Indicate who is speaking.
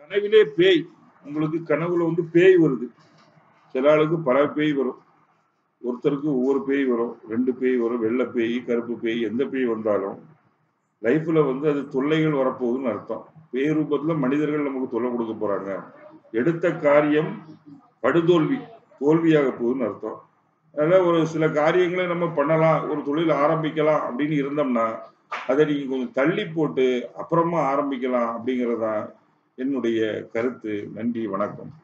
Speaker 1: கனவிலே பேய் உங்களுக்கு கனவுல வந்து பேய் வருது சில ஆளுக்கு பல பேய் வரும் ஒருத்தருக்கு ஒவ்வொரு பேய் வரும் ரெண்டு பேய் வரும் வெள்ளை பேய் கருப்பு பேய் எந்த பேய் வந்தாலும் லைஃப்ல வந்து அது தொல்லைகள் வரப்போகுதுன்னு அர்த்தம் பேய் ரூபத்துல மனிதர்கள் நமக்கு தொல்லை கொடுக்க போறாங்க எடுத்த காரியம் படுதோல்வி தோல்வியாக போகுதுன்னு அர்த்தம் அதனால ஒரு சில காரியங்களை நம்ம பண்ணலாம் ஒரு தொழில் ஆரம்பிக்கலாம் அப்படின்னு இருந்தோம்னா அதை நீங்க கொஞ்சம் தள்ளி போட்டு அப்புறமா ஆரம்பிக்கலாம் அப்படிங்கறதுதான் என்னுடைய கருத்து நன்றி வணக்கம்